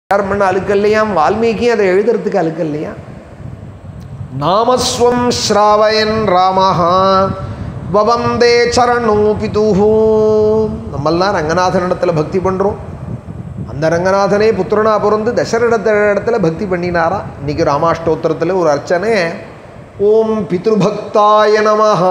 நமஸ்காரம் பண்ண அழுக்க இல்லையாம் வால்மீகி அதை எழுதுறதுக்கு அழுக்க இல்லையா நாமஸ்வம் ஸ்ராவயன் ராமஹா வவந்தே சரணோ பிதுஹூ நம்மெல்லாம் ரங்கநாதனிடத்தில் பக்தி பண்ணுறோம் அந்த ரங்கநாதனே புத்திரனா பிறந்து தசரடத்த இடத்துல பக்தி பண்ணினாரா இன்னைக்கு ராமாஷ்டோத்திரத்தில் ஒரு அர்ச்சனை ஓம் பித்ருபக்தாய நமஹா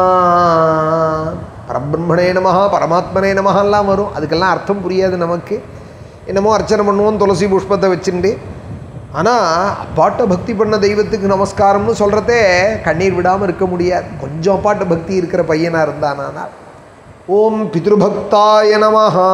பரபிரம்மணே நமஹா பரமாத்மனே நமஹாலாம் வரும் அதுக்கெல்லாம் அர்த்தம் புரியாது நமக்கு என்னமோ அர்ச்சனை பண்ணுவோம் துளசி புஷ்பத்தை வச்சுட்டு ஆனால் அப்பாட்ட பக்தி பண்ண தெய்வத்துக்கு நமஸ்காரம்னு சொல்கிறதே கண்ணீர் விடாமல் இருக்க முடியாது கொஞ்சம் அப்பாட்ட பக்தி இருக்கிற பையனாக இருந்தானா ஓம் பித்ருபக்தாய நமஹா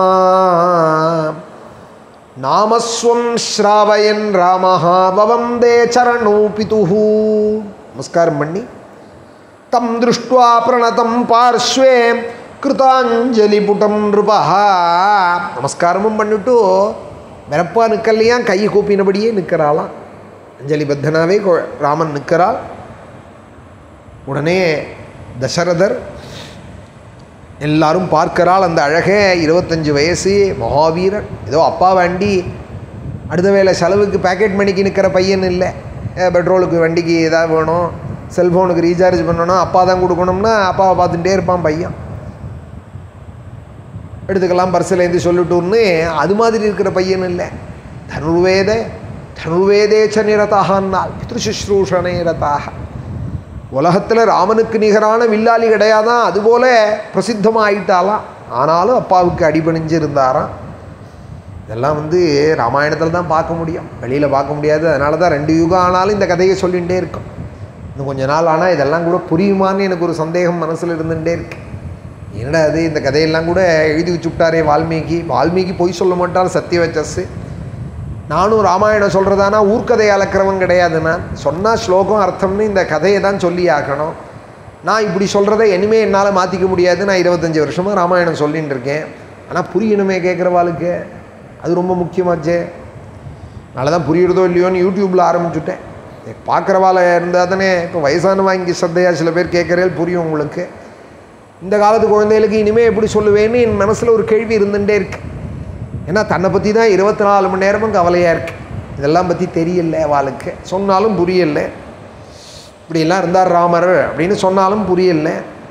நாமஸ்வம் ஸ்ராவயன் ராமஹா பவந்தே சரணோ பிதுஹூ நமஸ்காரம் பண்ணி தம் திருஷ்டுவா பிரணதம் பார்ஸ்வே கிருதாஞ்சலி புடம் நிருபா நமஸ்காரமும் பண்ணிட்டு வெறப்பா நிற்கலையா கை கூப்பினபடியே நிற்கிறாளாம் அஞ்சலி பத்தனாவே கொ- ராமன் நிற்கிறாள் உடனே தசரதர் எல்லாரும் பார்க்கிறாள் அந்த அழகே இருபத்தஞ்சு வயசு மகாவீரன் ஏதோ அப்பா வேண்டி அடுத்த வேளை செலவுக்கு பேக்கெட் மணிக்கு நிற்கிற பையன் இல்லை அஹ் பெட்ரோலுக்கு வண்டிக்கு ஏதாவது வேணும் செல்ஃபோனுக்கு ரீசார்ஜ் பண்ணணும் அப்பா தான் கொடுக்கணும்னா அப்பாவை பார்த்துட்டே இருப்பான் பையன் எடுத்துக்கலாம் பர்சிலேருந்து சொல்லிட்டோன்னு அது மாதிரி இருக்கிற பையன் இல்லை தனுர்வேத தனுர்வேதேச்ச நிரதாகனால் பித்ருசுஷ்ரூஷணே ரதாக உலகத்தில் ராமனுக்கு நிகரான வில்லாளி கிடையாதான் அதுபோல பிரசித்தமாக ஆயிட்டாலாம் ஆனாலும் அப்பாவுக்கு அடிபணிஞ்சு இருந்தாராம் இதெல்லாம் வந்து ராமாயணத்தில் தான் பார்க்க முடியும் வெளியில் பார்க்க முடியாது அதனால தான் ரெண்டு யுகம் ஆனாலும் இந்த கதையை சொல்லிகிட்டே இருக்கும் இன்னும் கொஞ்ச நாள் ஆனால் இதெல்லாம் கூட புரியுமான்னு எனக்கு ஒரு சந்தேகம் மனசில் இருந்துகிட்டே இருக்கு என்னடா அது இந்த கதையெல்லாம் கூட எழுதி வச்சுட்டாரே வால்மீகி வால்மீகி பொய் சொல்ல மாட்டார் சத்தியவச்சஸ்ஸு நானும் ராமாயணம் சொல்கிறதானா ஊர்க்கதையை அளக்கிறவன் கிடையாது நான் சொன்னால் ஸ்லோகம் அர்த்தம்னு இந்த கதையை தான் சொல்லி ஆக்கணும் நான் இப்படி சொல்கிறத இனிமேல் என்னால் மாற்றிக்க முடியாது நான் இருபத்தஞ்சி வருஷமாக ராமாயணம் சொல்லின்னு இருக்கேன் ஆனால் புரியணுமே கேட்குறவாளுக்கு அது ரொம்ப முக்கியமாச்சே அதனால தான் புரியுறதோ இல்லையோன்னு யூடியூப்பில் ஆரம்பிச்சுட்டேன் பார்க்குறவால இருந்தால் தானே இப்போ வயசானவா இங்கே சத்தையா சில பேர் கேட்குறேன் புரியும் உங்களுக்கு இந்த காலத்து குழந்தைகளுக்கு இனிமேல் எப்படி சொல்லுவேன்னு என் மனசில் ஒரு கேள்வி இருந்துகிட்டே இருக்கு ஏன்னா தன்னை பற்றி தான் இருபத்தி நாலு மணி நேரமும் கவலையாக இருக்கு இதெல்லாம் பற்றி தெரியல அவளுக்கு சொன்னாலும் புரியல இப்படியெல்லாம் இருந்தார் ராமர் அப்படின்னு சொன்னாலும் புரியல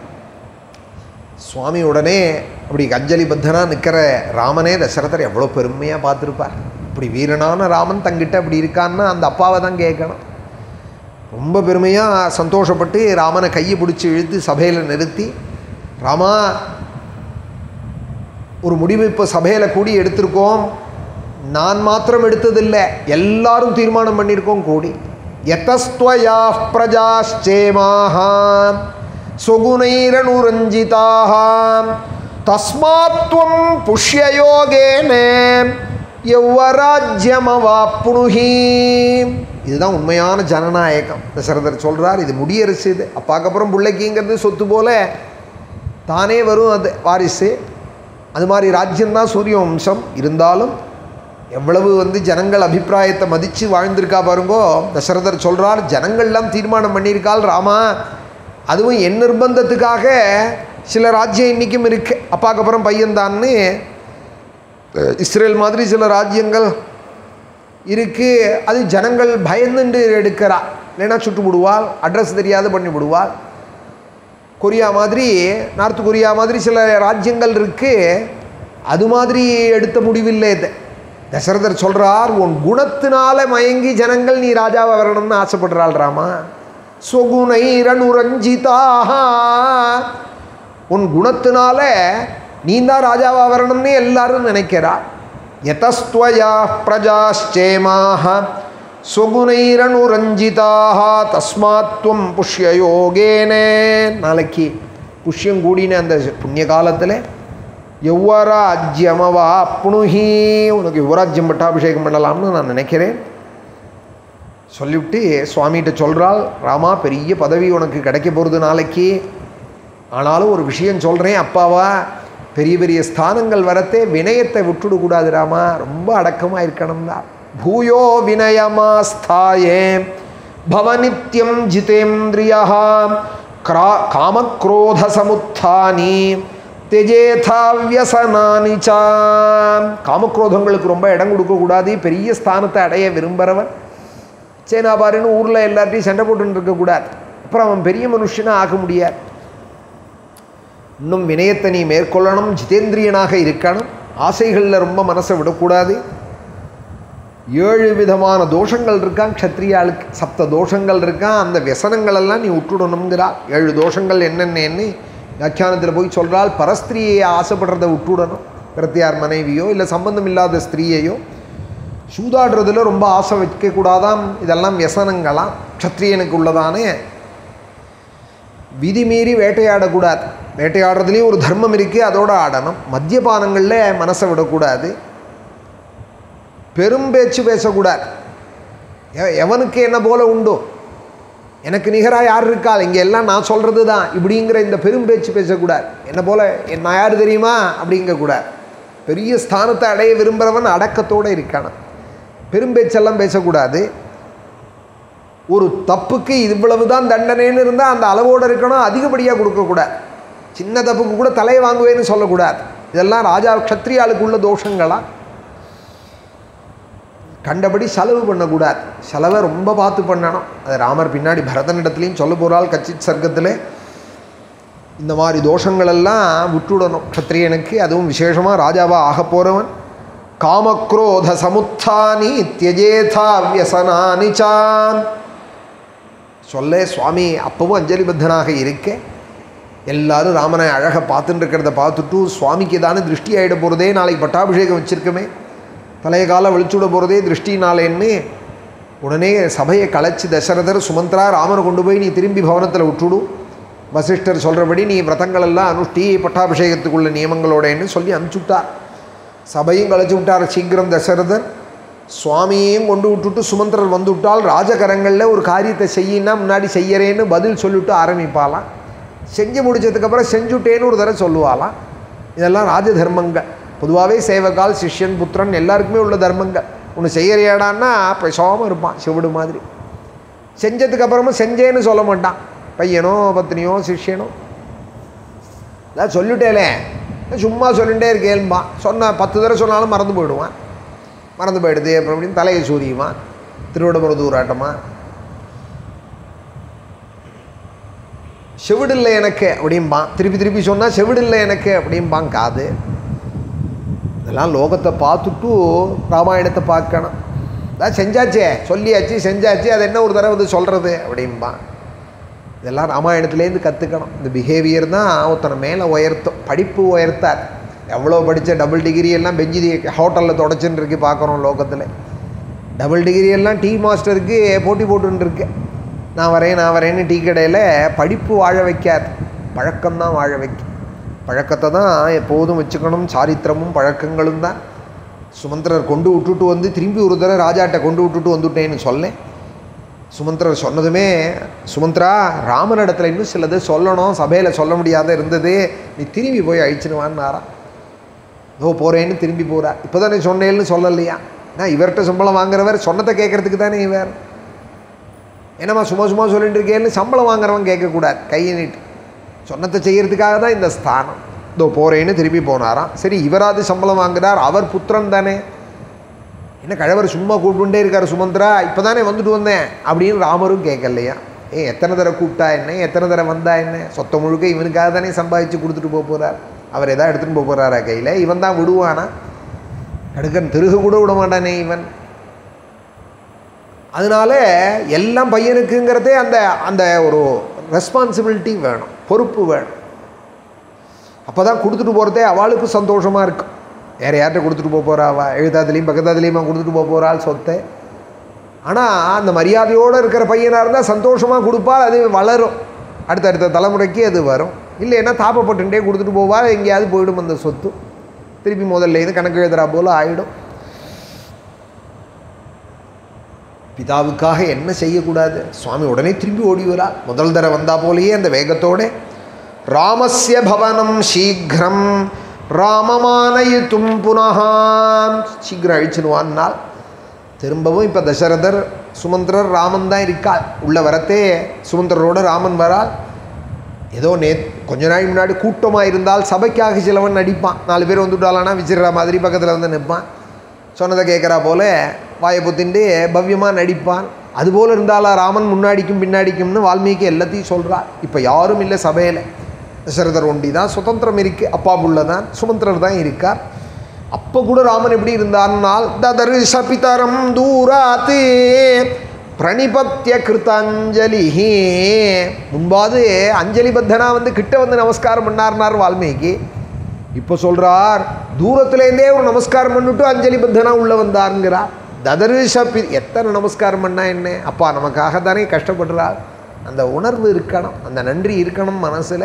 சுவாமி உடனே அப்படி அஞ்சலி பத்தனாக நிற்கிற ராமனே தசரதர் எவ்வளோ பெருமையாக பார்த்துருப்பார் இப்படி வீரனான ராமன் தங்கிட்ட அப்படி இருக்கான்னா அந்த அப்பாவை தான் கேட்கணும் ரொம்ப பெருமையாக சந்தோஷப்பட்டு ராமனை கையை பிடிச்சி இழுத்து சபையில் நிறுத்தி ராமா ஒரு முடிவு இப்போ சபையில் கூடி எடுத்திருக்கோம் நான் மாத்திரம் எடுத்ததில்லை எல்லாரும் தீர்மானம் பண்ணியிருக்கோம் கூடி எத்தஸ்துவயா பிரஜாச்சேமாக சுகுணைரனுரஞ்சிதாக தஸ்மாத்வம் புஷ்யயோகேன யௌவராஜ்யமவாப்புணுகி இதுதான் உண்மையான ஜனநாயகம் தசரதர் சொல்கிறார் இது முடியரசு இது அப்பாக்கப்புறம் பிள்ளைக்கிங்கிறது சொத்து போல தானே வரும் அது வாரிசு அது மாதிரி ராஜ்யம்தான் சூரிய வம்சம் இருந்தாலும் எவ்வளவு வந்து ஜனங்கள் அபிப்பிராயத்தை மதித்து வாழ்ந்திருக்கா பாருங்கோ தசரதர் சொல்கிறார் ஜனங்கள்லாம் தீர்மானம் பண்ணியிருக்காள் ராமா அதுவும் என் நிர்பந்தத்துக்காக சில ராஜ்யம் இன்றைக்கும் இருக்குது அப்பாக்கு அப்புறம் பையன்தான்னு இஸ்ரேல் மாதிரி சில ராஜ்யங்கள் இருக்குது அது ஜனங்கள் பயந்துண்டு எடுக்கிறா இல்லைன்னா சுட்டு விடுவாள் அட்ரஸ் தெரியாத பண்ணி விடுவாள் கொரியா மாதிரி நார்த் கொரியா மாதிரி சில ராஜ்யங்கள் இருக்குது அது மாதிரி எடுத்த முடிவில்லை இது தசரதர் சொல்கிறார் உன் குணத்தினால மயங்கி ஜனங்கள் நீ ராஜாவை வரணும்னு ஆசைப்படுறாள் ராமா சொகுணைரனுரஞ்சிதாக உன் குணத்தினால நீ தான் ராஜாவா வரணும்னு எல்லாரும் நினைக்கிறா யதஸ்துவயா பிரஜாச்சேமாக சுகுணைரனுரஞ்சிதாக தஸ்மாத்வம் புஷ்யயோகேன நாளைக்கு புஷ்யம் கூடின அந்த புண்ணிய காலத்தில் யௌவராஜ்யமவா புணுகி உனக்கு யுவராஜ்யம் பட்டாபிஷேகம் பண்ணலாம்னு நான் நினைக்கிறேன் சொல்லிவிட்டு சுவாமிகிட்ட சொல்கிறாள் ராமா பெரிய பதவி உனக்கு கிடைக்க போகிறது நாளைக்கு ஆனாலும் ஒரு விஷயம் சொல்கிறேன் அப்பாவா பெரிய பெரிய ஸ்தானங்கள் வரத்தே வினயத்தை விட்டுடக்கூடாது ராமா ரொம்ப அடக்கமாக இருக்கணும் தான் பூயோ வினயமாஸ்தாயே பவநித்யம் ஜிதேந்திரியா கிரா காமக்ரோத சமுத்தானி தியஜேதாவியசனானி சாம் காமக்ரோதங்களுக்கு ரொம்ப இடம் கொடுக்கக்கூடாது பெரிய ஸ்தானத்தை அடைய விரும்புகிறவன் சேனாபாரின்னு ஊரில் எல்லார்ட்டையும் சண்டை போட்டுன்னு இருக்கக்கூடாது அப்புறம் அவன் பெரிய மனுஷனாக ஆக முடியாது இன்னும் வினயத்தை நீ மேற்கொள்ளணும் ஜிதேந்திரியனாக இருக்கணும் ஆசைகளில் ரொம்ப மனசை விடக்கூடாது ஏழு விதமான தோஷங்கள் இருக்கான் க்ஷத்ரியாளுக்கு சப்த தோஷங்கள் இருக்கான் அந்த व्यसனங்கள் எல்லாம் நீ விட்டுடணுங்கிறா ஏழு தோஷங்கள் என்னென்னு வியாக்கியானத்தில் போய் சொல்கிறாள் பரஸ்திரியை ஆசைப்படுறதை விட்டுடணும் பிரத்தியார் மனைவியோ இல்லை சம்பந்தம் இல்லாத ஸ்திரீயையோ சூதாடுறதுல ரொம்ப ஆசை வைக்கக்கூடாதாம் இதெல்லாம் வியசனங்களாம் க்ஷத்ரியனுக்கு உள்ளதானே விதி மீறி வேட்டையாடக்கூடாது வேட்டையாடுறதுலேயும் ஒரு தர்மம் இருக்குது அதோட ஆடணும் மத்தியபானங்களில் மனசை விடக்கூடாது பெரும் பேச்சு பேசக்கூடாது எ- எவனுக்கு என்ன போல உண்டோ எனக்கு நிகராக யார் இருக்காள் இங்கே எல்லாம் நான் சொல்கிறது தான் இப்படிங்கிற இந்த பெரும் பேச்சு பேசக்கூடாது என்ன போல என் நான் யார் தெரியுமா அப்படிங்கக்கூடாது பெரிய ஸ்தானத்தை அடைய விரும்புகிறவன் அடக்கத்தோடு இருக்கானான் பெரும் பேச்செல்லாம் பேசக்கூடாது ஒரு தப்புக்கு இவ்வளவு தான் தண்டனைன்னு இருந்தால் அந்த அளவோடு இருக்கணும் அதிகப்படியாக கொடுக்கக்கூடாது சின்ன தப்புக்கு கூட தலையை வாங்குவேன்னு சொல்லக்கூடாது இதெல்லாம் ராஜா க்ஷத்ரியாளுக்கு உள்ள தோஷங்களா கண்டபடி செலவு பண்ணக்கூடாது செலவை ரொம்ப பார்த்து பண்ணணும் அது ராமர் பின்னாடி பரதனிடத்துலையும் சொல்ல போகிறாள் கச்சித் சர்க்கத்தில் இந்த மாதிரி தோஷங்களெல்லாம் விட்டுடணும் க்ஷத்ரியனுக்கு அதுவும் விசேஷமாக ராஜாவாக ஆக போகிறவன் காமக்ரோத சமுத்தானி தியஜேதா வியசனானி சான் சொல்ல சுவாமி அப்பவும் அஞ்சலிபத்தனாக இருக்க எல்லாரும் ராமனை அழகாக பார்த்துட்டு இருக்கிறத பார்த்துட்டு சுவாமிக்கு தானே திருஷ்டி ஆகிட போகிறதே நாளைக்கு பட்டாபிஷேகம் வச்சுருக்கமே தலைய காலம் வெளிச்சுட போகிறதே திருஷ்டினாலேன்னு உடனே சபையை கலைச்சி தசரதர் சுமந்திரா ராமனை கொண்டு போய் நீ திரும்பி பவனத்தில் விட்டுடு வசிஷ்டர் சொல்கிறபடி நீ விரதங்கள் எல்லாம் அனுஷ்டி பட்டாபிஷேகத்துக்குள்ள நியமங்களோடன்னு சொல்லி அனுப்பிச்சுட்டார் சபையும் கலைச்சு விட்டார் சீக்கிரம் தசரதர் சுவாமியையும் கொண்டு விட்டுட்டு சுமந்திரர் வந்து விட்டால் ராஜகரங்களில் ஒரு காரியத்தை செய்யினா முன்னாடி செய்யறேன்னு பதில் சொல்லிவிட்டு ஆரம்பிப்பாளாம் செஞ்சு முடிச்சதுக்கப்புறம் செஞ்சுட்டேன்னு ஒரு தடவை சொல்லுவாளாம் இதெல்லாம் ராஜ தர்மங்கள் பொதுவாகவே சேவகால் சிஷ்யன் புத்திரன் எல்லாருக்குமே உள்ள தர்மங்கள் ஒன்று செய்யறியாடான்னா பேசாமல் இருப்பான் சிவடு மாதிரி செஞ்சதுக்கு அப்புறமா செஞ்சேன்னு சொல்ல மாட்டான் பையனோ பத்னியோ சிஷ்யனோ அதான் சொல்லிட்டேலே சும்மா சொல்லிகிட்டே இருக்கேன்பா சொன்ன பத்து தடவை சொன்னாலும் மறந்து போயிடுவான் மறந்து போயிடுது அப்புறம் அப்படின்னு தலையை சூரியுமா திருவிடமுறை தூராட்டமா செவிடில்லை எனக்கு அப்படிம்பான் திருப்பி திருப்பி சொன்னால் செவிடில்லை எனக்கு அப்படிம்பான் காது இதெல்லாம் லோகத்தை பார்த்துட்டு ராமாயணத்தை பார்க்கணும் அதான் செஞ்சாச்சே சொல்லியாச்சு செஞ்சாச்சு அது என்ன ஒரு தடவை வந்து சொல்கிறது அப்படிம்பான் இதெல்லாம் ராமாயணத்துலேருந்து கற்றுக்கணும் இந்த பிஹேவியர் தான் ஒருத்தனை மேலே உயர்த்தும் படிப்பு உயர்த்தார் எவ்வளோ படித்த டபுள் டிகிரி எல்லாம் பெஞ்சு ஹோட்டலில் தொடச்சுன்னு இருக்கு பார்க்குறோம் லோகத்தில் டபுள் டிகிரி எல்லாம் டீ மாஸ்டருக்கு போட்டி போட்டுன்னு இருக்கு நான் வரேன் நான் வரேன்னு டீ கடையில் படிப்பு வாழ வைக்காது பழக்கம்தான் வாழ வைக்கும் பழக்கத்தை தான் எப்போதும் வச்சுக்கணும் சாரித்திரமும் பழக்கங்களும் தான் சுமந்திரர் கொண்டு விட்டுட்டு வந்து திரும்பி ஒரு தடவை ராஜாட்ட கொண்டு விட்டுட்டு வந்துட்டேன்னு சொல்லேன் சுமந்திரர் சொன்னதுமே சுமந்திரா ராமனிடத்தில் இன்னும் சிலது சொல்லணும் சபையில் சொல்ல முடியாத இருந்தது நீ திரும்பி போய் அழிச்சிடுவான்னாரா ஓ போகிறேன்னு திரும்பி போகிறா இப்போ தானே சொன்னேன்னு சொல்லலையா நான் இவர்கிட்ட சம்பளம் வாங்குறவர் சொன்னதை கேட்குறதுக்கு தானே இவர் என்னம்மா சும்மா சும்மா சொல்லிட்டு இருக்கேன்னு சம்பளம் வாங்குறவன் கேட்கக்கூடாது கையை நீட்டு சொன்னதை செய்யறதுக்காக தான் இந்த ஸ்தானம் இதோ போகிறேன்னு திரும்பி போனாராம் சரி இவராது சம்பளம் வாங்குறார் அவர் புத்திரன் தானே என்ன கழவர் சும்மா கூப்பிட்டுட்டே இருக்கார் சுமந்திரா இப்போ தானே வந்துட்டு வந்தேன் அப்படின்னு ராமரும் கேட்கலையா ஏ எத்தனை தடவை கூப்பிட்டா என்ன எத்தனை தடவை வந்தா என்ன சொத்த முழுக்க இவனுக்காக தானே சம்பாதிச்சு கொடுத்துட்டு போக போகிறார் அவர் எதாவது எடுத்துகிட்டு போக போகிறாரா கையில் இவன் தான் விடுவானா கடுக்கன் திருகு கூட விட மாட்டானே இவன் அதனால எல்லாம் பையனுக்குங்கிறதே அந்த அந்த ஒரு ரெஸ்பான்சிபிலிட்டி வேணும் பொறுப்பு வேணும் அப்போ தான் கொடுத்துட்டு போகிறதே அவளுக்கு சந்தோஷமாக இருக்கும் வேறு யார்கிட்ட கொடுத்துட்டு போக போகிறா அவள் எழுத்தாத்துலேயும் பக்கத்தாத்துலேயுமா கொடுத்துட்டு போக போகிறாள் சொத்தை ஆனால் அந்த மரியாதையோடு இருக்கிற பையனாக இருந்தால் சந்தோஷமாக கொடுப்பால் அது வளரும் அடுத்தடுத்த தலைமுறைக்கு அது வரும் இல்லைன்னா தாப்பப்பட்டுட்டே கொடுத்துட்டு போவாள் எங்கேயாவது போயிடும் அந்த சொத்து திருப்பி முதல்ல இது கணக்கு எழுதுறா போல் ஆகிடும் பிதாவுக்காக என்ன செய்யக்கூடாது சுவாமி உடனே திரும்பி ஓடி வரா முதல் தடவை வந்தா போலேயே அந்த வேகத்தோட ராமஸ்ய பவனம் சீக்கிரம் ராமமானயித்தும் புனகான் சீக்கிரம் அழிச்சிடுவான்னால் திரும்பவும் இப்போ தசரதர் சுமந்திரர் ராமன் தான் இருக்காள் உள்ள வரத்தே சுமந்திரரோட ராமன் வரால் ஏதோ நே கொஞ்ச நாள் முன்னாடி கூட்டமாக இருந்தால் சபைக்காக சிலவன் நடிப்பான் நாலு பேர் வந்துட்டாலானா விசிறுற மாதிரி பக்கத்தில் வந்து நிற்பான் சொன்னதை கேட்குறா போல வாயை புத்திண்டு பவ்யமாக நடிப்பான் அதுபோல் இருந்தாலா ராமன் முன்னாடிக்கும் பின்னாடிக்கும்னு வால்மீகி எல்லாத்தையும் சொல்கிறார் இப்போ யாரும் இல்லை சபையில் தசரதர் ஒண்டி தான் சுதந்திரம் இருக்குது அப்பா புள்ள தான் சுமந்திரர் தான் இருக்கார் அப்போ கூட ராமன் எப்படி இருந்தார்னால் ததர்ஷ பிதரம் தூராத்து பிரணிபத்திய கிருத்தாஞ்சலி முன்பாது அஞ்சலி பத்தனா வந்து கிட்ட வந்து நமஸ்காரம் பண்ணார்னார் வால்மீகி இப்போ சொல்கிறார் தூரத்துலேருந்தே ஒரு நமஸ்காரம் பண்ணிட்டு அஞ்சலி பத்தனா உள்ளே வந்தாருங்கிறார் ததர்ஷ பி எத்தனை நமஸ்காரம் பண்ணா என்ன அப்பா நமக்காக தானே கஷ்டப்படுறார் அந்த உணர்வு இருக்கணும் அந்த நன்றி இருக்கணும் மனசில்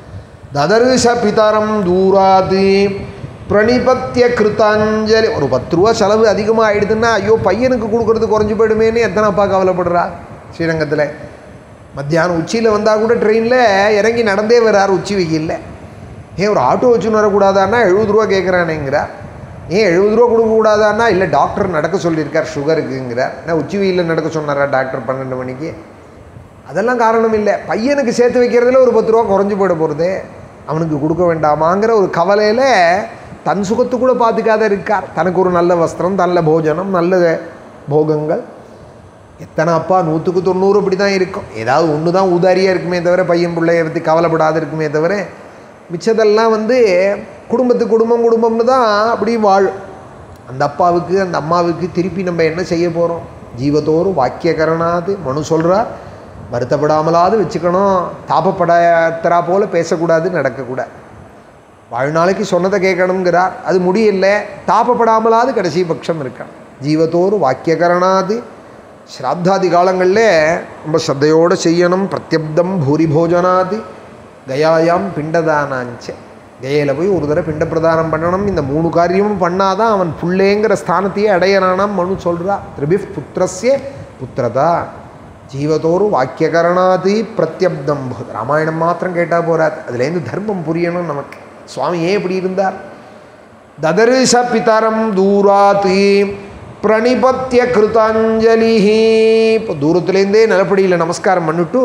ததர்ஷ பிதரம் தூராது பிரணிபத்திய கிருத்தாஞ்சலி ஒரு பத்து ரூபா செலவு அதிகமாக ஆயிடுதுன்னா ஐயோ பையனுக்கு கொடுக்கறது குறைஞ்சு போயிடுமேன்னு எத்தனை அப்பா கவலைப்படுறா ஸ்ரீரங்கத்தில் மத்தியானம் உச்சியில் வந்தால் கூட ட்ரெயினில் இறங்கி நடந்தே வர்றார் உச்சி வெயில்ல ஏன் ஒரு ஆட்டோ வச்சுன்னு வரக்கூடாதான்னா எழுபது ரூபா கேட்குறானேங்கிறார் ஏன் எழுபது ரூபா கொடுக்கக்கூடாதான்னா இல்லை டாக்டர் நடக்க சொல்லியிருக்கார் சுகருக்குங்கிறார் ஏன்னா உச்சி வெயிலில் நடக்க சொன்னாரா டாக்டர் பன்னெண்டு மணிக்கு அதெல்லாம் காரணம் இல்லை பையனுக்கு சேர்த்து வைக்கிறதுல ஒரு பத்து ரூபா குறைஞ்சு போயிட போகிறது அவனுக்கு கொடுக்க வேண்டாமாங்கிற ஒரு கவலையில் தன் சுகத்து கூட பார்த்துக்காத இருக்கார் தனக்கு ஒரு நல்ல வஸ்திரம் நல்ல போஜனம் நல்ல போகங்கள் எத்தனை அப்பா நூற்றுக்கு தொண்ணூறு இப்படி தான் இருக்கும் ஏதாவது ஒன்று தான் உதாரியாக இருக்குமே தவிர பையன் பிள்ளைய பற்றி கவலைப்படாத இருக்குமே தவிர மிச்சதெல்லாம் வந்து குடும்பத்து குடும்பம் குடும்பம்னு தான் அப்படி வாழும் அந்த அப்பாவுக்கு அந்த அம்மாவுக்கு திருப்பி நம்ம என்ன செய்ய போகிறோம் ஜீவத்தோறும் வாக்கியகரணாது மனு சொல்கிறார் வருத்தப்படாமலாவது வச்சுக்கணும் தாபப்படாத்தரா போல் பேசக்கூடாது நடக்கக்கூடாது வாழ்நாளைக்கு சொன்னதை கேட்கணுங்கிறார் அது முடியல தாபப்படாமலாவது கடைசி பட்சம் இருக்கான் ஜீவத்தோறு வாக்கியகரணாது ஸ்ராத்தாதி காலங்களில் ரொம்ப ஸ்ரத்தையோடு செய்யணும் பிரத்யப்தம் பூரி போஜனாது கயாயாம் பிண்டதானாஞ்ச கயையில் போய் ஒரு தடவை பிண்ட பிரதானம் பண்ணணும் இந்த மூணு காரியமும் பண்ணாதான் அவன் புள்ளேங்கிற ஸ்தானத்தையே அடையறானாம் மனு சொல்கிறா திரிபிஃப் புத்திரஸ்ய புத்திரதா ஜீவத்தோறு வாக்கியகரணாதி பிரத்யப்தம் பூத் ராமாயணம் மாத்திரம் கேட்டால் போறாது அதுலேருந்து தர்மம் புரியணும் நமக்கு சுவாமி ஏன் இப்படி இருந்தார் ததர்ஷ பிதரம் தூராத் பிரணிபத்திய கிருதாஞ்சலி இப்போ தூரத்துலேருந்தே நிலப்படியில் நமஸ்காரம் பண்ணிட்டு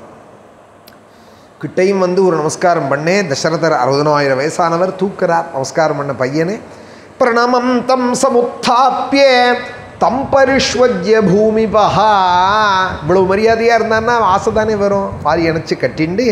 கிட்டையும் வந்து ஒரு நமஸ்காரம் பண்ணே தசரதர் அறுபதனாயிரம் வயசானவர் தூக்குறார் நமஸ்காரம் பண்ண பையனே பிரணமம் தம் சமுத்தாப்பிய தம் பரிஷ்வஜ்ய பூமிபஹா இவ்வளவு மரியாதையாக இருந்தான்னா ஆசை தானே வரும் பாரி அணைச்சு கட்டிண்டு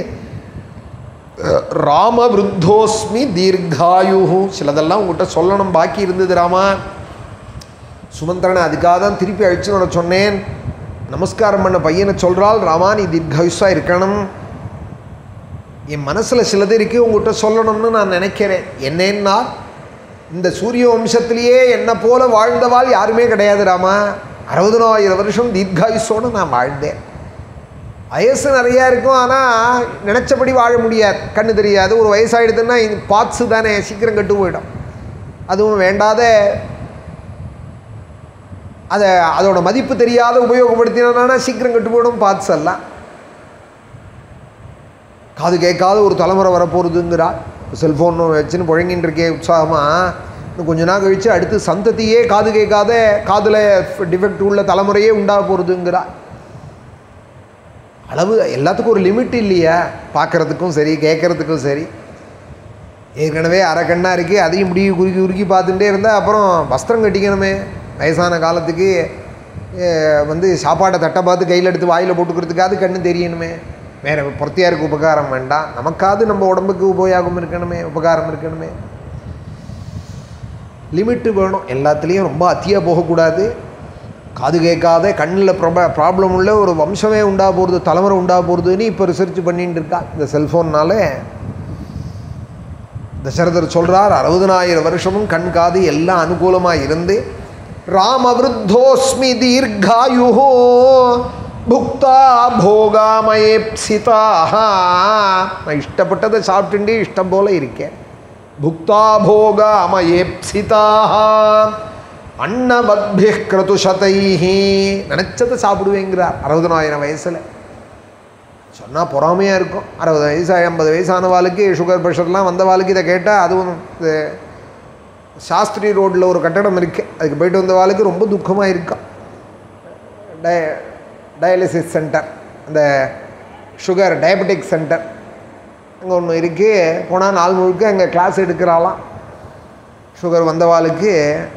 ராம விருத்தோஸ்மி தீர்காயு சிலதெல்லாம் உங்கள்கிட்ட சொல்லணும் பாக்கி இருந்தது ராமா சுமந்திரனை அதுக்காக தான் திருப்பி அழிச்சு நான் சொன்னேன் நமஸ்காரம் பண்ண பையனை சொல்கிறாள் ராமா நீ தீர்காயுஷாக இருக்கணும் என் மனசில் சிலது இருக்கு உங்கள்கிட்ட சொல்லணும்னு நான் நினைக்கிறேன் என்னன்னா இந்த சூரிய வம்சத்திலேயே என்னை போல வாழ்ந்தவாள் யாருமே கிடையாது ராமா அறுபதனாயிரம் வருஷம் தீர்காயுஷோடு நான் வாழ்ந்தேன் வயசு நிறையா இருக்கும் ஆனால் நினச்சபடி வாழ முடியாது கண்ணு தெரியாது ஒரு வயசாகிடுதுன்னா இது பார்ட்ஸு தானே சீக்கிரம் கெட்டு போயிடும் அதுவும் வேண்டாத அதை அதோட மதிப்பு தெரியாத உபயோகப்படுத்தினா சீக்கிரம் கெட்டு போயிடும் பார்ட்ஸ் எல்லாம் காது கேட்காத ஒரு தலைமுறை வரப்போகிறதுங்கிறா செல்ஃபோன் வச்சுன்னு புழங்கின்னு இருக்கே உற்சாகமாக இன்னும் கொஞ்ச நாள் கழித்து அடுத்து சந்ததியே காது கேட்காத காதில் டிஃபெக்ட் உள்ள தலைமுறையே உண்டாக போகிறதுங்கிறா அளவு எல்லாத்துக்கும் ஒரு லிமிட் இல்லையா பார்க்குறதுக்கும் சரி கேட்குறதுக்கும் சரி ஏற்கனவே அரை கண்ணாக இருக்குது அதையும் இப்படி குறுக்கி குறுக்கி பார்த்துட்டே இருந்தால் அப்புறம் வஸ்திரம் கட்டிக்கணுமே வயசான காலத்துக்கு அஹ், வந்து சாப்பாட்டை தட்டை பார்த்து கையில் எடுத்து வாயில் போட்டுக்கிறதுக்காவது கண்ணு தெரியணுமே வேறு பொறுத்தியாருக்கு உபகாரம் வேண்டாம் நமக்காவது நம்ம உடம்புக்கு உபயோகம் இருக்கணுமே உபகாரம் இருக்கணுமே லிமிட்டு வேணும் எல்லாத்துலேயும் ரொம்ப அத்தியாக போகக்கூடாது காது கேட்காத கண்ணில் ப்ரொப ப்ராப்ளம் உள்ள ஒரு வம்சமே உண்டாக போகிறது தலைமுறை உண்டாக போகிறதுன்னு இப்போ ரிசர்ச் பண்ணிட்டு இருக்கா இந்த செல்ஃபோன்னால தசரதர் சொல்கிறார் அறுபதனாயிரம் வருஷமும் கண் காது எல்லாம் அனுகூலமாக இருந்து ராமவிருத்தோஸ்மி தீர்காயு புக்தா போகாமயேப்சிதாக நான் இஷ்டப்பட்டதை சாப்பிட்டுண்டு இஷ்டம் போல இருக்கேன் புக்தா போகாமயேப்சிதாக அன்னபத்பிஹ் கிரதுஷதைஹி நினச்சதை சாப்பிடுவேங்கிறார் அறுபதனாயிரம் வயசில் சொன்னால் பொறாமையாக இருக்கும் அறுபது வயசு ஐம்பது வயசானவாளுக்கு சுகர் ப்ரெஷர்லாம் வந்தவாளுக்கு இதை கேட்டால் அதுவும் இது சாஸ்திரி ரோட்டில் ஒரு கட்டடம் இருக்குது அதுக்கு போயிட்டு வந்தவாளுக்கு ரொம்ப துக்கமாக இருக்கும் டய டயாலிசிஸ் சென்டர் அந்த சுகர் டயபெட்டிக் சென்டர் அங்கே ஒன்று இருக்குது போனால் நாள் முழுக்க அங்கே கிளாஸ் எடுக்கிறாளாம் சுகர் வந்தவாளுக்கு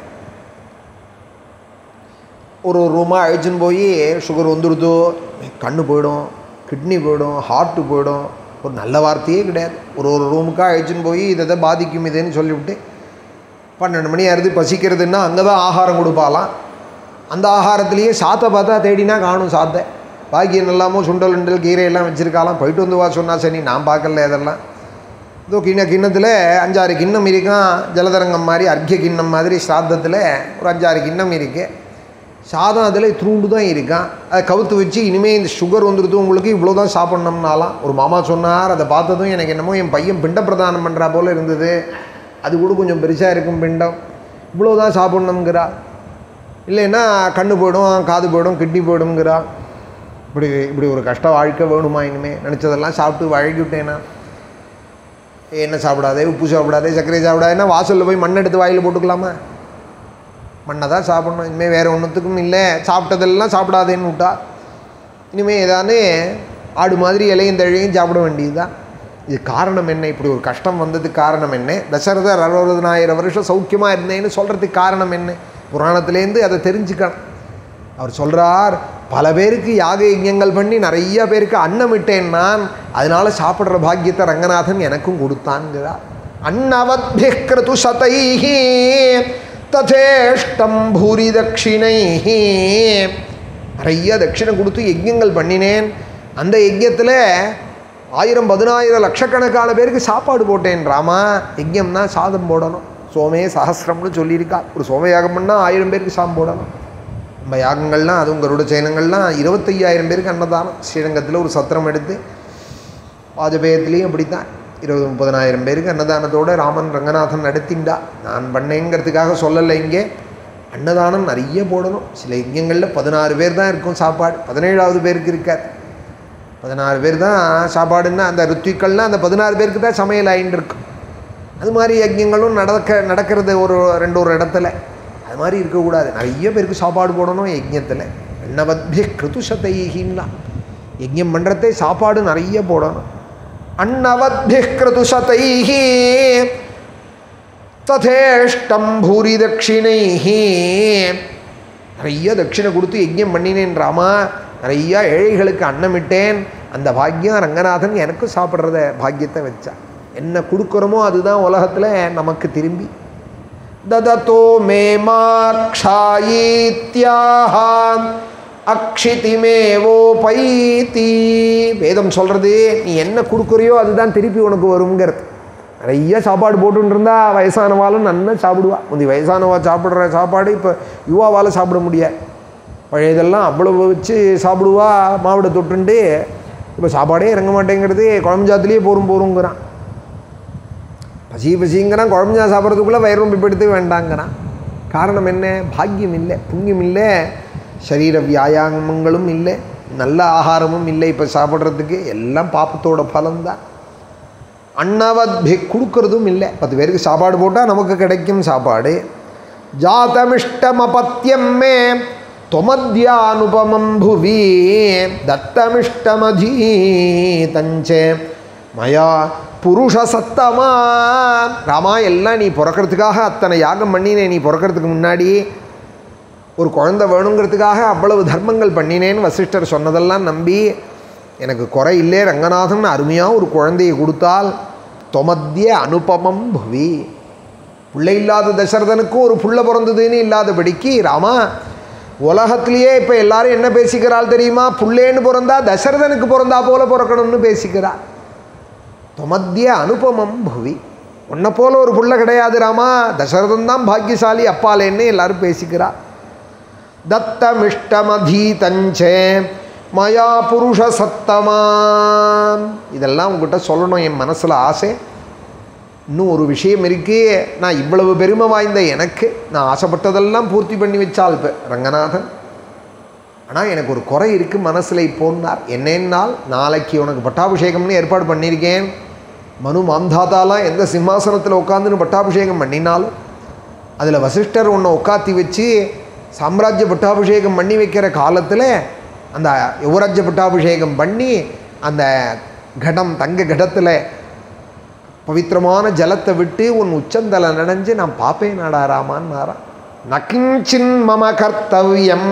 ஒரு ஒரு ரூமாக அழிச்சுன்னு போய் சுகர் வந்துடுதோ கண்ணு போயிடும் கிட்னி போயிடும் ஹார்ட்டு போயிடும் ஒரு நல்ல வார்த்தையே கிடையாது ஒரு ஒரு ரூமுக்காக அழிச்சுன்னு போய் இதை இதை பாதிக்கும் இதுன்னு சொல்லிவிட்டு பன்னெண்டு மணி ஆறுது பசிக்கிறதுன்னா அங்கே தான் ஆகாரம் கொடுப்பாலாம் அந்த ஆகாரத்துலேயே சாத்தை பார்த்தா தேடினா காணும் சாத்தை பாக்கி எல்லாமோ சுண்டல் உண்டல் கீரை எல்லாம் வச்சுருக்காலாம் போயிட்டு வந்து வா சொன்னா சரி நான் பார்க்கல இதெல்லாம் இதோ கிண்ண கிண்ணத்தில் அஞ்சாறு கிண்ணம் இருக்கான் ஜலதரங்கம் மாதிரி அர்க்கிய கிண்ணம் மாதிரி ஸ்ராத்தத்தில் ஒரு அஞ்சாறு கிண்ணம் இருக்குது சாதம் அதில் துருண்டு தான் இருக்கான் அதை கவுத்து வச்சு இனிமேல் இந்த சுகர் வந்துடுது உங்களுக்கு இவ்வளோ தான் சாப்பிட்ணும்னாலாம் ஒரு மாமா சொன்னார் அதை பார்த்ததும் எனக்கு என்னமோ என் பையன் பிண்ட பிரதானம் பண்ணுறா போல் இருந்தது அது கூட கொஞ்சம் பெருசாக இருக்கும் பிண்டம் இவ்வளோ தான் சாப்பிட்ணுங்கிறா இல்லைன்னா கண்ணு போயிடும் காது போயிடும் கிட்னி போயிடுங்கிறா இப்படி இப்படி ஒரு கஷ்ட வாழ்க்கை வேணுமா இனிமேல் நினச்சதெல்லாம் சாப்பிட்டு வழங்கிவிட்டேனா என்ன சாப்பிடாதே உப்பு சாப்பிடாதே சர்க்கரை சாப்பிடாதேன்னா வாசலில் போய் மண் எடுத்து வாயில் போட்டுக்கலாமா மண்ணை தான் சாப்பிடணும் இனிமேல் வேறு ஒன்றுத்துக்கும் இல்லை சாப்பிட்டதெல்லாம் சாப்பிடாதேன்னு விட்டா இனிமேல் ஏதானே ஆடு மாதிரி இலையும் தழையும் சாப்பிட வேண்டியது தான் இது காரணம் என்ன இப்படி ஒரு கஷ்டம் வந்ததுக்கு காரணம் என்ன தசரதர் அறுபதனாயிரம் வருஷம் சௌக்கியமாக இருந்தேன்னு சொல்கிறதுக்கு காரணம் என்ன புராணத்துலேருந்து அதை தெரிஞ்சுக்கணும் அவர் சொல்கிறார் பல பேருக்கு யாக யஜ்யங்கள் பண்ணி நிறைய பேருக்கு அன்னம் இட்டேன் நான் அதனால சாப்பிட்ற பாக்கியத்தை ரங்கநாதன் எனக்கும் கொடுத்தான்கிறார் அன்னவத்ய கிருது சதைஹி ததேஷ்டம் பூரி தட்சிணைஹி நிறைய தட்சிணை கொடுத்து யஜ்யங்கள் பண்ணினேன் அந்த யஜ்யத்தில் ஆயிரம் பதினாயிரம் லட்சக்கணக்கான பேருக்கு சாப்பாடு போட்டேன் ராமா யஜ்யம்னா சாதம் போடணும் சோமே சஹசிரம்னு சொல்லியிருக்கா ஒரு சோம யாகம் பண்ணால் ஆயிரம் பேருக்கு சாம் போடணும் நம்ம யாகங்கள்லாம் அதுவும் கருட சயனங்கள்லாம் இருபத்தையாயிரம் பேருக்கு அன்னதானம் ஸ்ரீரங்கத்தில் ஒரு சத்திரம் எடுத்து வாஜபேயத்துலேயும் அப்படித்தான் இருபது முப்பதனாயிரம் பேருக்கு அன்னதானத்தோடு ராமன் ரங்கநாதன் நடத்திண்டா நான் பண்ணேங்கிறதுக்காக சொல்லலை இங்கே அன்னதானம் நிறைய போடணும் சில யஜ்யங்களில் பதினாறு பேர் தான் இருக்கும் சாப்பாடு பதினேழாவது பேருக்கு இருக்காது பதினாறு பேர் தான் சாப்பாடுன்னா அந்த ருத்விக்கள்லாம் அந்த பதினாறு பேருக்கு தான் சமையல் ஆயின்னு இருக்கும் அது மாதிரி யஜ்யங்களும் நடக்க நடக்கிறது ஒரு ரெண்டு ஒரு இடத்துல அது மாதிரி இருக்கக்கூடாது நிறைய பேருக்கு சாப்பாடு போடணும் யஜ்யத்தில் அன்னவத்ய கிருதுசதைகின்னா யஜ்யம் பண்ணுறதே சாப்பாடு நிறைய போடணும் அன்னவத்ய கிருதுசதைஹி ததேஷ்டம் பூரி தட்சிணைஹி நிறைய தட்சிணை கொடுத்து யஜ்யம் பண்ணினேன் ராமா நிறையா ஏழைகளுக்கு அன்னமிட்டேன் அந்த பாக்கியம் ரங்கநாதன் எனக்கும் சாப்பிட்றத பாக்கியத்தை வச்சா என்ன கொடுக்குறோமோ அதுதான் உலகத்தில் நமக்கு திரும்பி ददतो मे மாக்ஷாயித்யாஹ அக்ஷிதிமேவோபைத்தி வேதம் சொல்கிறது நீ என்ன கொடுக்குறியோ அதுதான் திருப்பி உனக்கு வருங்கிறது நிறைய சாப்பாடு போட்டுன்னு இருந்தா வயசானவாலும் நன்னா சாப்பிடுவா முந்தி வயசானவா சாப்பிட்ற சாப்பாடு இப்போ யுவாவால் சாப்பிட முடியாது பழையதெல்லாம் அவ்வளவு வச்சு சாப்பிடுவா மாவிட தொட்டுண்டு இப்போ சாப்பாடே இறங்க மாட்டேங்கிறது குழம்பு சாத்துலேயே போரும் போருங்கிறான் பசி பசிங்கிறான் குழம்புஞ்சா சாப்பிட்றதுக்குள்ளே வயிறு பிடித்து வேண்டாங்கிறான் காரணம் என்ன பாக்கியம் இல்லை புண்ணியம் இல்லை சரீர வியாயாமங்களும் இல்லை நல்ல ஆகாரமும் இல்லை இப்போ சாப்பிட்றதுக்கு எல்லாம் பாப்பத்தோட பலன்தான் அன்னவத்பி கொடுக்கறதும் இல்லை பத்து பேருக்கு சாப்பாடு போட்டால் நமக்கு கிடைக்கும் சாப்பாடு ஜாத்தமிஷ்டமபத்தியம் மே தொமத்யானுபமம் புவி தத்தமிஷ்டமதீதஞ்சே மயா புருஷ சத்தமா ராமா எல்லாம் நீ பிறக்கிறதுக்காக அத்தனை யாகம் பண்ணினேன் நீ பிறக்கிறதுக்கு முன்னாடி ஒரு குழந்தை வேணுங்கிறதுக்காக அவ்வளவு தர்மங்கள் பண்ணினேன்னு வசிஷ்டர் சொன்னதெல்லாம் நம்பி எனக்கு குறை இல்லை ரங்கநாதன் அருமையாக ஒரு குழந்தையை கொடுத்தால் தொமத்திய அனுபமம் புவி பிள்ளை இல்லாத தசரதனுக்கும் ஒரு புள்ள பிறந்ததுன்னு இல்லாதபடிக்கு ராமா உலகத்திலேயே இப்போ எல்லாரும் என்ன பேசிக்கிறாள் தெரியுமா புள்ளேன்னு பிறந்தா தசரதனுக்கு பிறந்தா போல பிறக்கணும்னு பேசிக்கிறாள் தொமத்திய அனுபமம் புவி உன்னை போல ஒரு புள்ள கிடையாது ராமா தசரதன் தான் பாக்கியசாலி அப்பாலேன்னு எல்லாரும் பேசிக்கிறா தத்தமிஷ்டமதீதஞ்சே மயா புருஷ சத்தமாம் இதெல்லாம் உங்ககிட்ட சொல்லணும் என் மனசில் ஆசை இன்னும் ஒரு விஷயம் இருக்கு நான் இவ்வளவு பெருமை வாய்ந்த எனக்கு நான் ஆசைப்பட்டதெல்லாம் பூர்த்தி பண்ணி வச்சால் இப்போ ரங்கநாதன் ஆனால் எனக்கு ஒரு குறை இருக்குது மனசில் இப்போன்னார் என்னென்னால் நாளைக்கு உனக்கு பட்டாபிஷேகம்னு ஏற்பாடு பண்ணியிருக்கேன் மனு மாந்தாத்தாலாம் எந்த சிம்மாசனத்தில் உட்காந்துன்னு பட்டாபிஷேகம் பண்ணினாலும் அதில் வசிஷ்டர் உன்னை உட்காத்தி வச்சு சாம்ராஜ்ய பட்டாபிஷேகம் பண்ணி வைக்கிற காலத்தில் அந்த யுவராஜ்ய பட்டாபிஷேகம் பண்ணி அந்த கடம் தங்க கடத்தில் பவித்திரமான ஜலத்தை விட்டு உன் உச்சந்தலை நனைஞ்சு நான் பார்ப்பேன் நாடாராமான்னாரா நகிஞ்சின் மம கர்த்தவியம்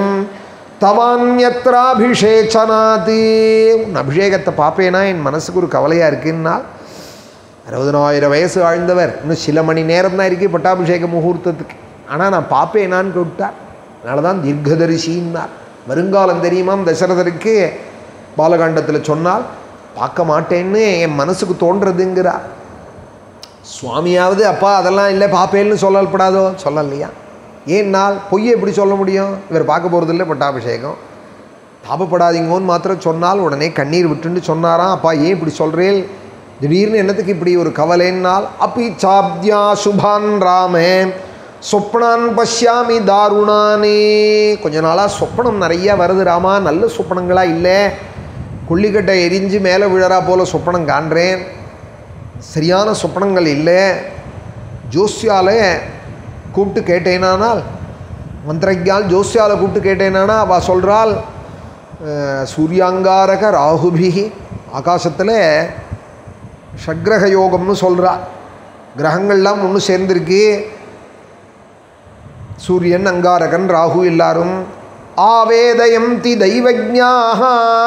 தவான்யத்ராபிஷேச்சனாது உன் அபிஷேகத்தை பார்ப்பேனா என் மனசுக்கு ஒரு கவலையாக இருக்குன்னா அறுபதனாயிரம் வயசு வாழ்ந்தவர் இன்னும் சில மணி நேரம் தான் இருக்கு பட்டாபிஷேக முகூர்த்தத்துக்கு ஆனால் நான் பார்ப்பேனான்னு கேட்டார் அதனால தான் தீர்க்கதரிசின்னார் வருங்காலம் தெரியுமாம் தசரதருக்கு பாலகாண்டத்தில் சொன்னால் பார்க்க மாட்டேன்னு என் மனசுக்கு தோன்றதுங்கிறார் சுவாமியாவது அப்பா அதெல்லாம் இல்லை பாப்பேன்னு சொல்லப்படாதோ சொல்லலையா ஏன்னால் பொய்யை எப்படி சொல்ல முடியும் இவர் பார்க்க போகிறது இல்லை பட்டாபிஷேகம் தாபப்படாதீங்கன்னு மாத்திரம் சொன்னால் உடனே கண்ணீர் விட்டுன்னு சொன்னாராம் அப்பா ஏன் இப்படி சொல்கிறேன் திடீர்னு என்னத்துக்கு இப்படி ஒரு கவலைன்னால் அப்பி சாப்தியா சுபான் ராமே சொப்னான் பஷ்யாமி தாருணானே கொஞ்ச நாளாக சொப்பனம் நிறைய வருது ராமா நல்ல சொப்பனங்களா இல்லை கொல்லிக்கட்டை எரிஞ்சு மேலே விழறா போல சொப்பனம் காண்றேன் சரியான சொப்பனங்கள் இல்லை ஜோசியால கூப்பிட்டு கேட்டேனானால் மந்திரஜால் ஜோசியால கூப்பிட்டு கேட்டேனானா அவள் சொல்கிறாள் அஹ், சூர்யாங்காரக ராகுபிகி ஆகாசத்தில் ஷட்கிரக யோகம்னு சொல்கிறா கிரகங்கள்லாம் ஒன்று சேர்ந்துருக்கு சூரியன் அங்காரகன் ராகு எல்லாரும் ஆவேதயம் தி தெய்வஜ்ஞாக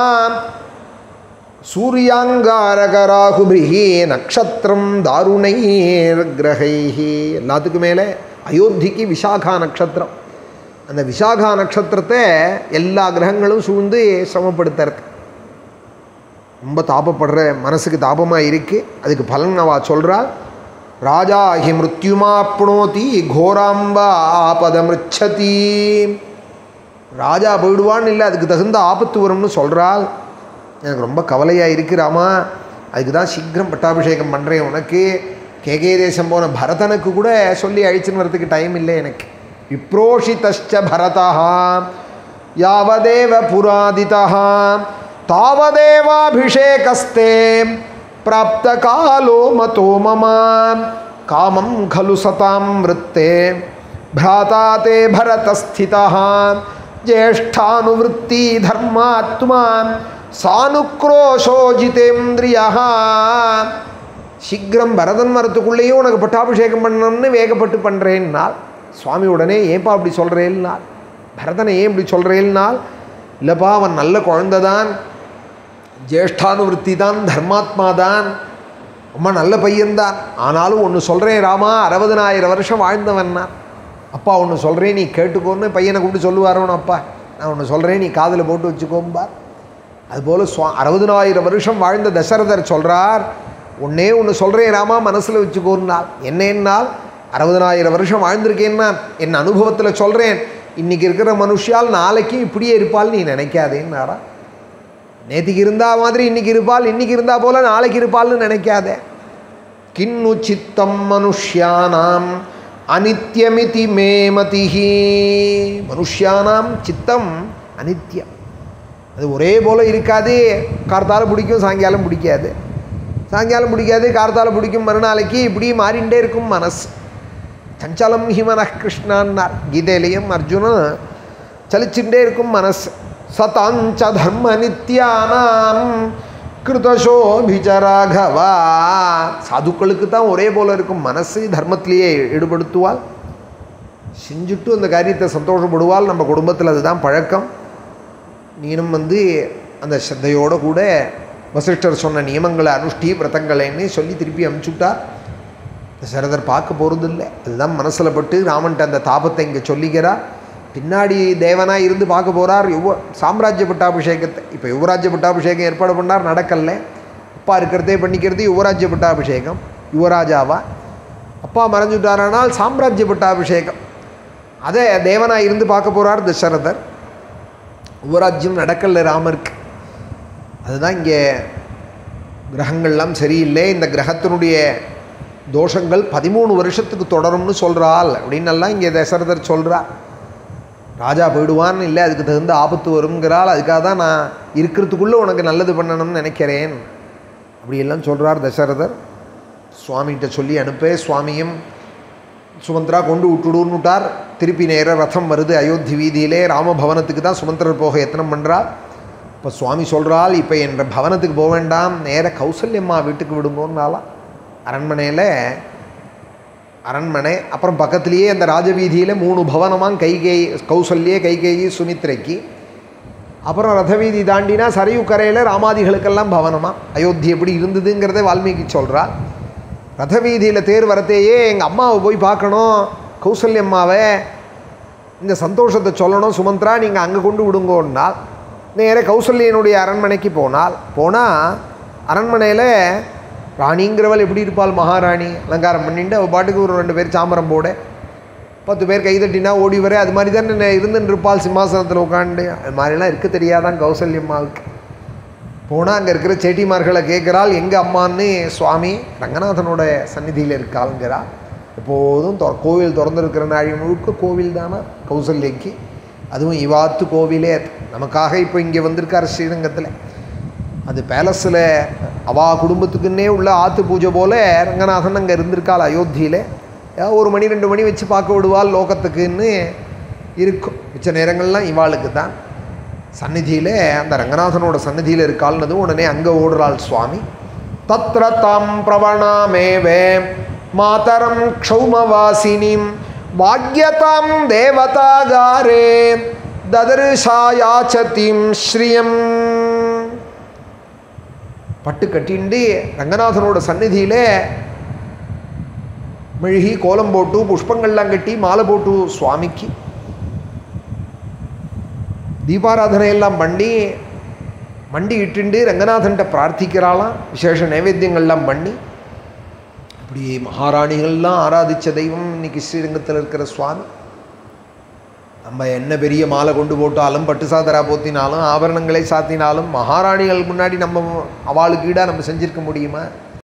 சூரியாங்காரகராகுபிகி நக்ஷத்திரம் தாருணைர் கிரகைஹி எல்லாத்துக்கும் மேலே அயோத்திக்கு விசாகா நட்சத்திரம் அந்த விசாகா நட்சத்திரத்தை எல்லா கிரகங்களும் சூழ்ந்து சிரமப்படுத்துறது ரொம்ப தாபப்படுற மனசுக்கு தாபமாக இருக்குது அதுக்கு பலன் அவ சொல்கிறாள் ராஜா ஹி மிருத்யுமாப்னோதி கோராம்பா ஆபதமிருச்சதி ராஜா போயிடுவான்னு இல்லை அதுக்கு தகுந்த ஆபத்து வரும்னு சொல்கிறாள் எனக்கு ரொம்ப கவலையாக இருக்கு ராமா அதுக்கு தான் சீக்கிரம் பட்டாபிஷேகம் பண்ணுறேன் உனக்கு கேகே தேசம் போன பரதனுக்கு கூட சொல்லி அழிச்சுன்னு வரதுக்கு டைம் இல்லை எனக்கு விப்ரோஷிதஷ்ச பரதா யாவதேவ புராதிதா தாவதேவாபிஷேகஸ்தே பிராப்த காலோ மதோ மம காமம் खलु சதாம் விருத்தே भ्राता ते भरतस्थितः ज्येष्ठानुवृत्ति धर्मात्मा சானுக்ரோஷோ ஜிதேந்திரியா சீக்கிரம் பரதன் மரத்துக்குள்ளேயும் உனக்கு பட்டாபிஷேகம் பண்ணணும்னு வேகப்பட்டு பண்ணுறேன்னால் சுவாமி உடனே ஏன்பா அப்படி சொல்கிறேன்னால் பரதனை ஏன் இப்படி சொல்கிறேன்னால் இல்லைப்பா அவன் நல்ல குழந்தை தான் ஜேஷ்டானுவருத்தி தான் தர்மாத்மா தான் ரொம்ப நல்ல பையன்தான் ஆனாலும் ஒன்று சொல்கிறேன் ராமா அறுபதனாயிரம் வருஷம் வாழ்ந்தவன் நான் அப்பா ஒன்று சொல்கிறேன் நீ கேட்டுக்கோன்னு பையனை கூப்பிட்டு சொல்லுவாரோன்னு அப்பா நான் ஒன்று சொல்கிறேன் நீ காதில் போட்டு வச்சுக்கோம்பார் அதுபோல் சுவா அறுபதனாயிரம் வருஷம் வாழ்ந்த தசரதர் சொல்கிறார் ஒன்னே ஒன்று சொல்கிறேன் ராமா மனசில் வச்சுக்கோன்னால் என்னென்னால் அறுபதனாயிரம் வருஷம் வாழ்ந்திருக்கேன்னா என் அனுபவத்தில் சொல்கிறேன் இன்றைக்கி இருக்கிற மனுஷியால் நாளைக்கும் இப்படியே இருப்பாள் நீ நினைக்காதேன்னாரா நேற்றுக்கு இருந்தா மாதிரி இன்னைக்கு இருப்பாள் இன்னைக்கு இருந்தா போல நாளைக்கு இருப்பாள்னு நினைக்காத கிண்ணு சித்தம் மனுஷ்யானாம் அனித்யமிதி மே மதிஹி மனுஷ்யானாம் சித்தம் அனித்யம் அது ஒரே போல் இருக்காது கார்த்தால பிடிக்கும் சாயங்காலம் பிடிக்காது சாயங்காலம் பிடிக்காது கார்த்தால பிடிக்கும் மறுநாளைக்கு இப்படி மாறிண்டே இருக்கும் மனசு சஞ்சலம் ஹிமன கிருஷ்ணான்னார் கீதையிலையும் அர்ஜுனன் சலிச்சுட்டே இருக்கும் மனசு சதாஞ்ச தர்ம நித்யானாம் கிருதசோபிச்சராகவா சாதுக்களுக்கு தான் ஒரே போல இருக்கும் மனசு தர்மத்திலேயே ஈடுபடுத்துவாள் செஞ்சுட்டு அந்த காரியத்தை சந்தோஷப்படுவாள் நம்ம குடும்பத்தில் அதுதான் பழக்கம் நீனும் வந்து அந்த ஸ்ரத்தையோடு கூட வசிஷ்டர் சொன்ன நியமங்களை அனுஷ்டி விரதங்களைன்னு சொல்லி திருப்பி அனுப்பிச்சுட்டா சரதர் பார்க்க போகிறது இல்லை அதுதான் மனசில் பட்டு ராமன்ட்ட அந்த தாபத்தை இங்கே சொல்லிக்கிறார் பின்னாடி தேவனாக இருந்து பார்க்க போகிறார் யுவ சாம்ராஜ்ய பட்டாபிஷேகத்தை இப்போ யுவராஜ்ய பட்டாபிஷேகம் ஏற்பாடு பண்ணார் நடக்கல அப்பா இருக்கிறதே பண்ணிக்கிறது யுவராஜ்ய பட்டாபிஷேகம் யுவராஜாவா அப்பா மறைஞ்சுட்டாரானால் சாம்ராஜ்ய பட்டாபிஷேகம் அதை தேவனாக இருந்து பார்க்க போகிறார் தசரதர் யுவராஜ்யம் நடக்கல ராமருக்கு அதுதான் இங்கே கிரகங்கள்லாம் சரியில்லை இந்த கிரகத்தினுடைய தோஷங்கள் பதிமூணு வருஷத்துக்கு தொடரும்னு சொல்கிறாள் அப்படின்னெல்லாம் இங்கே தசரதர் சொல்கிறார் ராஜா போயிடுவான் இல்லை அதுக்கு தகுந்த ஆபத்து வருங்கிறாள் அதுக்காக தான் நான் இருக்கிறதுக்குள்ளே உனக்கு நல்லது பண்ணணும்னு நினைக்கிறேன் அப்படியெல்லாம் சொல்கிறார் தசரதர் சுவாமிகிட்ட சொல்லி அனுப்ப சுவாமியும் சுமந்திரா கொண்டு விட்டுடுன்னுட்டார் திருப்பி நேராக ரதம் வருது அயோத்தி வீதியிலே ராமபவனத்துக்கு தான் சுமந்திரர் போக எத்தனம் பண்ணுறார் இப்போ சுவாமி சொல்கிறாள் இப்போ என்ற பவனத்துக்கு போக வேண்டாம் நேர கௌசல்யம்மா வீட்டுக்கு விடுங்கன்னாலாம் அரண்மனையில் அரண்மனை அப்புறம் பக்கத்துலேயே அந்த ராஜவீதியில் மூணு பவனமாக கைகை கௌசல்யே கைகேயி சுமித்ரைக்கு அப்புறம் ரதவீதி தாண்டினா சரையு கரையில் ராமாதிகளுக்கெல்லாம் பவனமாக அயோத்தி எப்படி இருந்ததுங்கிறத வால்மீகி சொல்கிறார் ரதவீதியில் தேர் வரத்தையே எங்கள் அம்மாவை போய் பார்க்கணும் கௌசல்யம்மாவை இந்த சந்தோஷத்தை சொல்லணும் சுமந்த்ரா நீங்கள் அங்கே கொண்டு விடுங்கோன்னால் நேர கௌசல்யனுடைய அரண்மனைக்கு போனால் போனால் அரண்மனையில் ராணிங்கிறவள் எப்படி இருப்பாள் மகாராணி அலங்காரம் பண்ணிட்டு அவள் பாட்டுக்கு ஒரு ரெண்டு பேர் சாமரம் போட பத்து பேர் கைதட்டினா ஓடி வர அது மாதிரி தானே இருந்துட்டு இருப்பாள் சிம்மாசனத்தில் உட்காந்து அது மாதிரிலாம் இருக்க தெரியாதான் கௌசல்யம்மாவுக்கு போனால் அங்கே இருக்கிற செட்டிமார்களை கேட்குறாள் எங்கள் அம்மான்னு சுவாமி ரங்கநாதனோட சந்நிதியில் இருக்காளுங்கிறாள் எப்போதும் தொ கோவில் திறந்துருக்கிற நாழி முழுக்க கோவில் தானே கௌசல்யக்கு அதுவும் இவாத்து கோவிலே அது. நமக்காக இப்போ இங்கே வந்திருக்கார் ஸ்ரீரங்கத்தில் அது பேலஸில் அவா குடும்பத்துக்குன்னே உள்ள ஆத்து பூஜை போல் ரங்கநாதன் அங்கே இருந்திருக்காள் அயோத்தியில் ஏதாவது ஒரு மணி ரெண்டு மணி வச்சு பார்க்க விடுவாள் லோகத்துக்குன்னு இருக்கும் மிச்ச நேரங்கள்லாம் இவாளுக்கு தான் சந்நிதியில் அந்த ரங்கநாதனோட சந்நிதியில் இருக்காள்னதும் உடனே அங்கே ஓடுறாள் சுவாமி தத்ர தாம் பிரவணாமேவே மாதரம் க்ஷௌமவாசினிம் வாக்கியதாம் தேவதாகாரே ததர்ஷாயாச்சதிம் ஸ்ரீயம் பட்டு கட்டிண்டு ரங்கநாதனோட சந்நிதியில் மெழுகி கோலம் போட்டு புஷ்பங்கள்லாம் கட்டி மாலை போட்டு சுவாமிக்கு தீபாராதனை எல்லாம் பண்ணி மண்டி இட்டுண்டு ரங்கநாதன்ட்ட பிரார்த்திக்கிறாளாம் விசேஷ நைவேத்தியங்கள்லாம் பண்ணி இப்படி மகாராணிகள்லாம் ஆராதித்த தெய்வம் இன்னைக்கு ஸ்ரீரங்கத்தில் இருக்கிற சுவாமி நம்ம என்ன பெரிய மாலை கொண்டு போட்டாலும் பட்டு சாதரா போத்தினாலும் ஆபரணங்களை சாத்தினாலும் மகாராணிகள் முன்னாடி நம்ம அவளுக்கு ஈடாக நம்ம செஞ்சிருக்க முடியுமா